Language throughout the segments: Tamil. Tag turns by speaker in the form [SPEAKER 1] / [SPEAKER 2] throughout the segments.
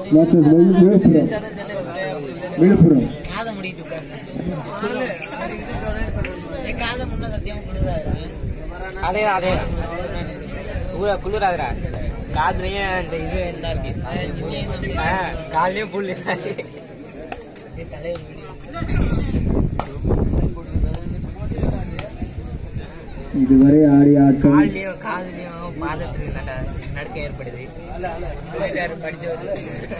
[SPEAKER 1] versus வில்- விழுப்புரம் விழுப்புரம்
[SPEAKER 2] காதை முடிட்டு உட்கார்ந்து என் காதை முன்ன சத்தியமா குளிராது
[SPEAKER 3] அதே அதே ஊர குளிராதுடா காதுலயும் அந்த இது என்ன இருக்கு ஆ, கால்லயும் புல்லு
[SPEAKER 2] தலைவர்
[SPEAKER 1] இதுவரை ஆடிய ஆட்டம்
[SPEAKER 3] கால்லயும் காதுலயும் பாதத்துக்கு நட நடுக்க ஏற்படுது சொல்லிட்டாரு படிச்சவர்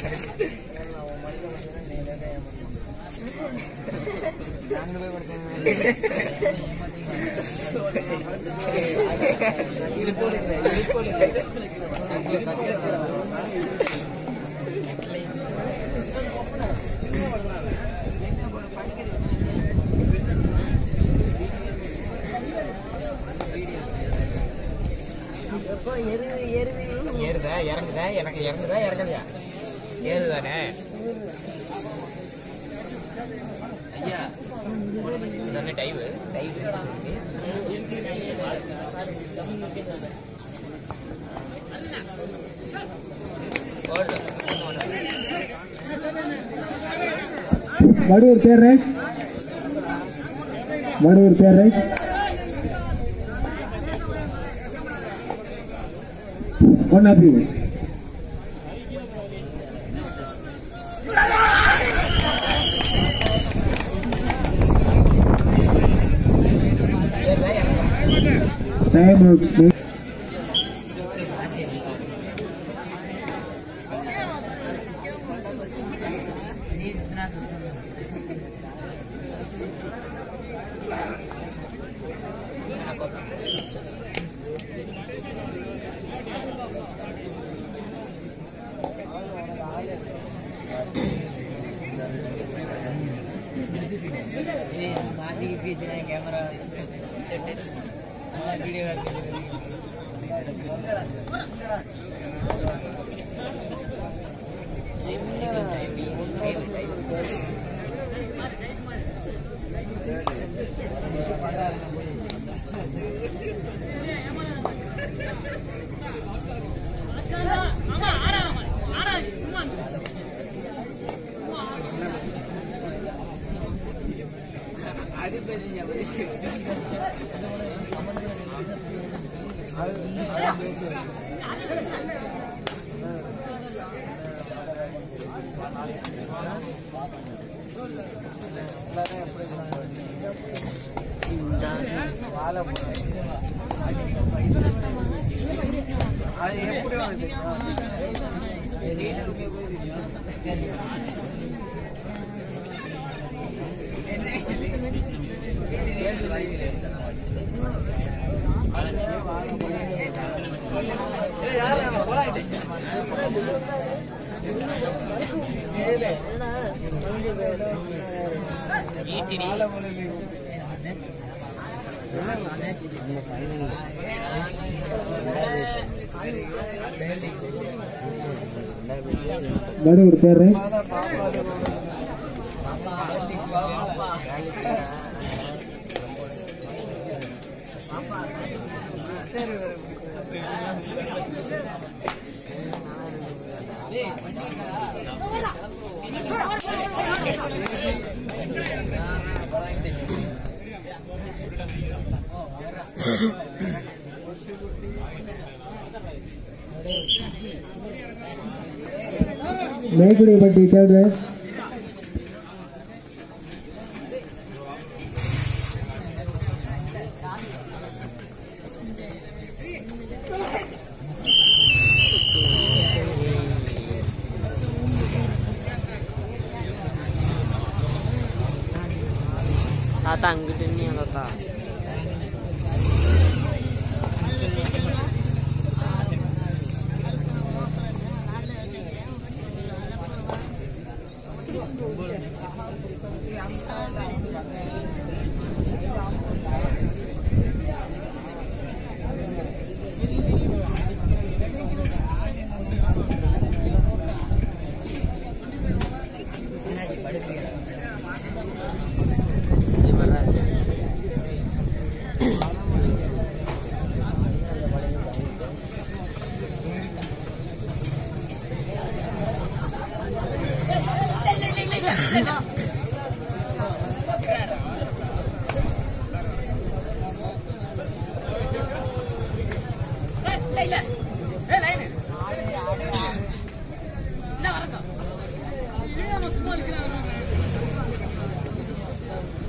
[SPEAKER 3] ஏறுதா இறங்குதா எனக்கு இறங்குதா இறங்குதா ஏறுதானே ஐயா இதானே டைவு டைவு ஓடுதா
[SPEAKER 1] Vadur third right Vadur third right one of you time out
[SPEAKER 2] camera video
[SPEAKER 1] Vadur third right Mekudippatti third right
[SPEAKER 3] தாத்தா அங்கிட்டு நீ தாத்தா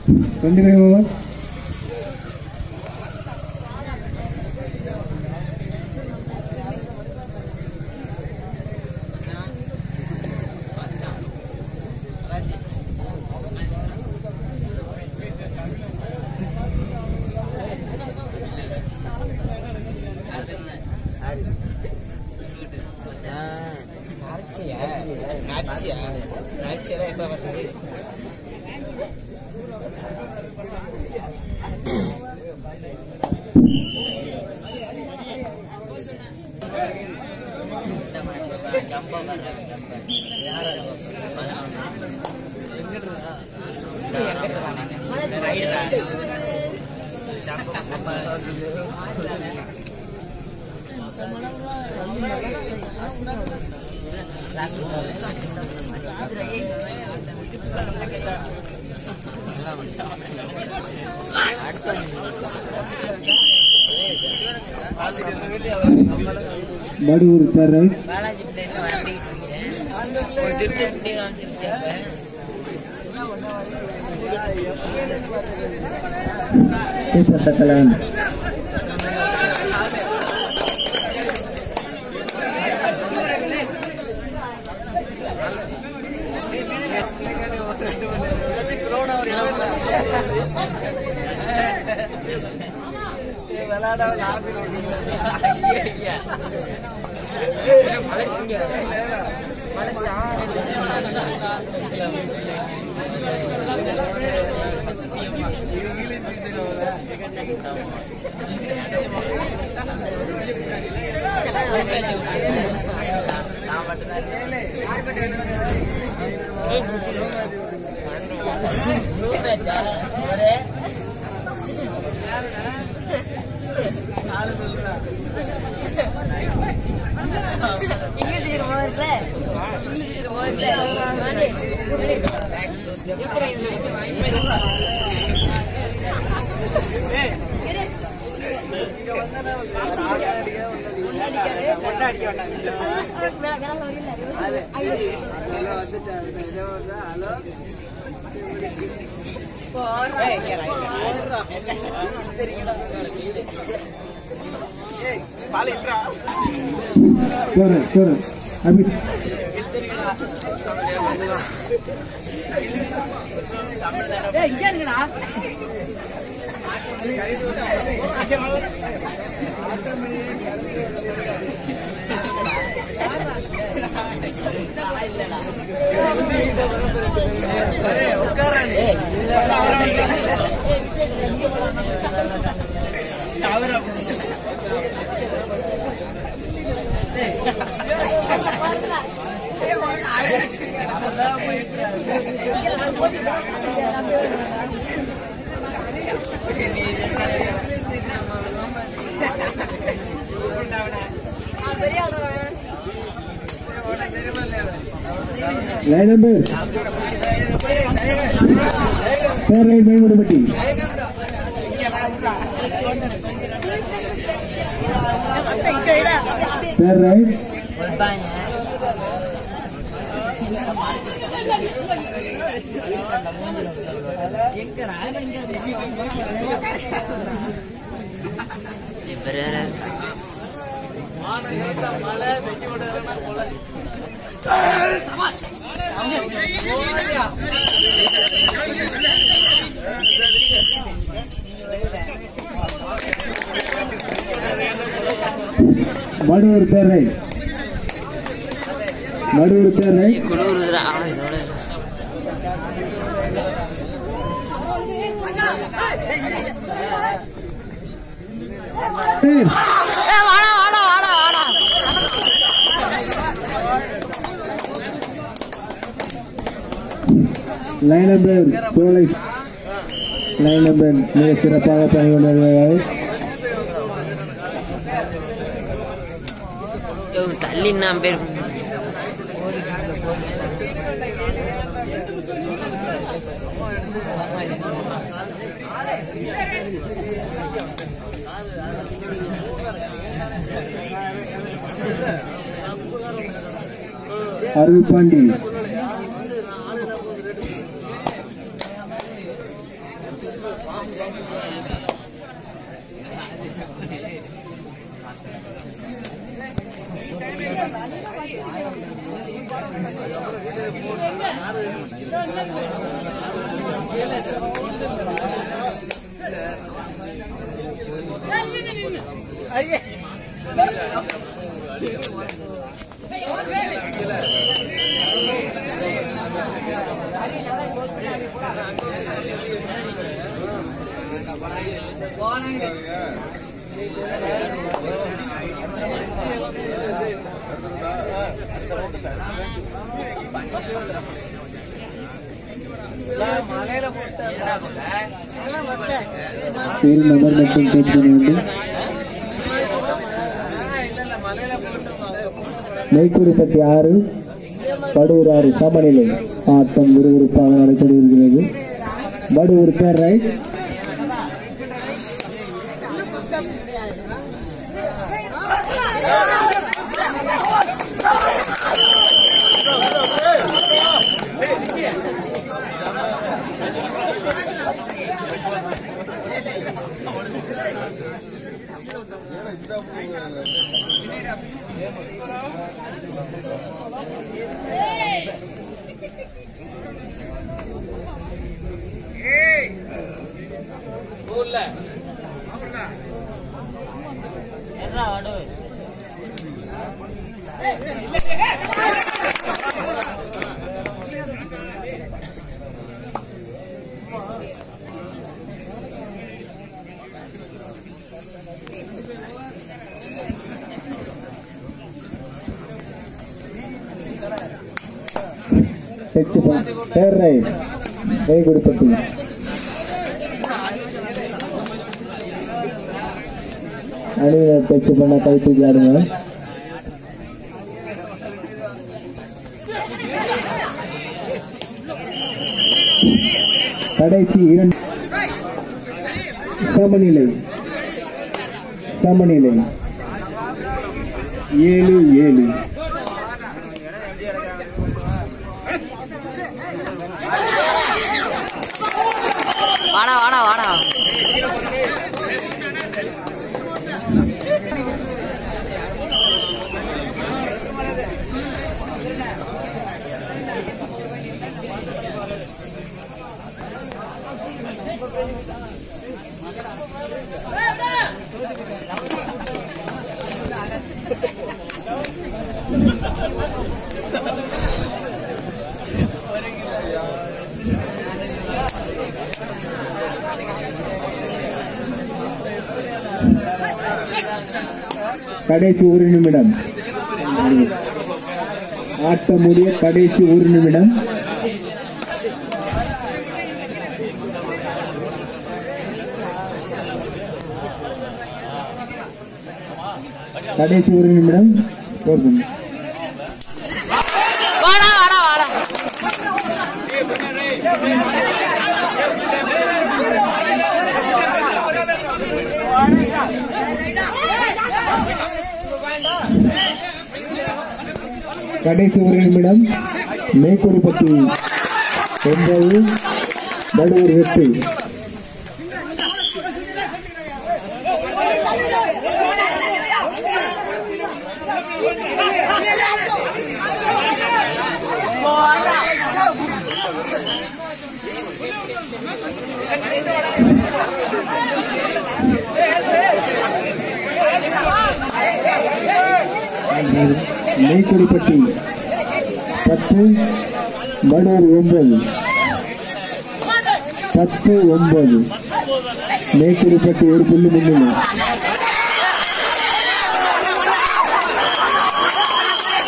[SPEAKER 1] டுவெண்ட்டி ஃபைவ் ஓவர்
[SPEAKER 3] நடிச்சியா நடிச்சியா நடிச்சதா எப்ப வருது
[SPEAKER 1] மடுவூர் தேர்ட் ரைட்
[SPEAKER 3] பாலாஜி பிள்ளைன்னு வரண்டிக்கிட்டு இருக்கேன் ஒரு திருட்டு புட்டி காமிச்சிருக்கேன்
[SPEAKER 1] தக்கலான்
[SPEAKER 3] நான் மட்டும்தான் ஒரே
[SPEAKER 4] இங்கிலீஷ் இருக்கிற முதல்ல இங்கிலீஷ் இருக்கிற முதல்ல
[SPEAKER 1] ஸ்கோரர் ஸ்கோரர் அபித்
[SPEAKER 4] பெரிய ஆள்
[SPEAKER 1] line number third right Mempadupatti third right
[SPEAKER 3] கொடுப்பாங்க
[SPEAKER 1] Maduvur third right Maduvur third right
[SPEAKER 3] குளிருதுடா அவன் இதோட
[SPEAKER 1] line number Solai line number மிக சிறப்பாக பணி கொண்டிருக்கிறார்கள்
[SPEAKER 3] தள்ளி நான் பேர்
[SPEAKER 1] அருள் பாண்டி ஒரு நபர் மட்டும் கேட்க வேண்டும் நெய்க்குடிப்பட்டி ஆறு படுவூர் ஆறு சமநிலை ஆட்டம் விறுவிறுப்பாக நடைபெறுகிறது படுவூர் பேர் ரைட்
[SPEAKER 2] என்ன வாடு
[SPEAKER 1] டச் பேர் ரைட் நெய்க்குடிப்பட்டி அணியினர் டச் பண்ண கை தூக்கி ஆடுங்க கடைசி இரண்டு சமநிலை சமநிலை ஏழு ஏழு
[SPEAKER 2] வாடா வாடா வாடா
[SPEAKER 1] கடைசி ஒரு நிமிடம் ஆட்டம் முடிய கடைசி ஒரு நிமிடம் கடைசி ஒரு நிமிடம் போதும்
[SPEAKER 2] வாடா வாடா வாடா
[SPEAKER 1] கடைசி ஒரு நிமிடம் மேற்குறிப்பட்டி ஒன்பது நடுவர் எட்டு மேற்குறிப்பட்டி பத்து நடுவர் ஒன்பது பத்து ஒன்பது மேற்குறிப்பட்டி ஒரு புள்ளி முன்னிலை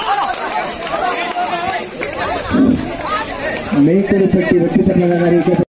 [SPEAKER 1] மேற்குறிப்பட்டி வெற்றி பெற்றதாக அறிவிக்கப்பட்டது